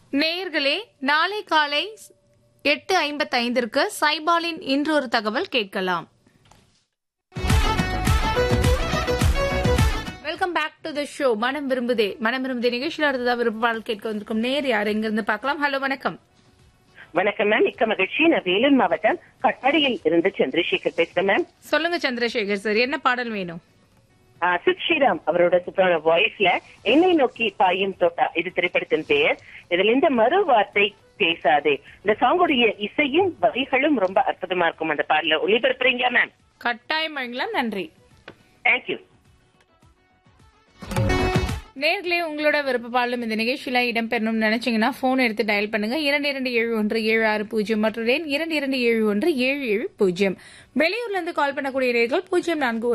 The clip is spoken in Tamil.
நேயர்களே நாளை காலை எட்டு ஐம்பத்தைந்திற்கு சைபாலின் இன்றொரு தகவல் கேட்கலாம் welcome back to the show மனம் விரும்புதே மனம் விரும்புதே நிகழ்ச்சியில் அடுத்ததா விருப்பால் கேட்க வந்திருக்கும் நேர் யார் எங்கிருந்து பார்க்கலாம் ஹலோ வணக்கம் வணக்கம் மேம் மிக்க மகிழ்ச்சி நான் வேலூர் மாவட்டம் கட்பாடியில் இருந்து சந்திரசேகர் பேசுறேன் மேம் சொல்லுங்க சந்திரசேகர் சார் என்ன பாடல் வேணும் ஆ, சித் ஸ்ரீராம் அவரோட சூப்பரான வாய்ஸ்ல என்னை நோக்கி பாயும் தோட்டா இது திரைப்படத்தின் பெயர் இதுல இந்த மறு வார்த்தை பேசாதே இந்த சாங்குடைய இசையும் வரிகளும் ரொம்ப அற்புதமா இருக்கும் அந்த பாடல ஒளிபரப்புறீங்களா மேம் கட்டாயம் வழங்கலாம் நன்றி தேங்க்யூ நேர்களே உங்களோட விருப்ப பாடலும் இந்த நிகழ்ச்சியில இடம்பெறணும்னு நினைச்சீங்கன்னா போன் எடுத்து டயல் பண்ணுங்க இரண்டு இரண்டு ஏழு ஒன்று ஏழு ஆறு பூஜ்ஜியம் மற்றும் எண் இரண்டு இரண்டு ஏழு ஒன்று ஏழு ஏழு பூஜ்ஜியம் வெளியூர்ல இருந்து கால் பண்ணக்கூடிய நேர்கள் பூஜ்ஜியம் நான்கு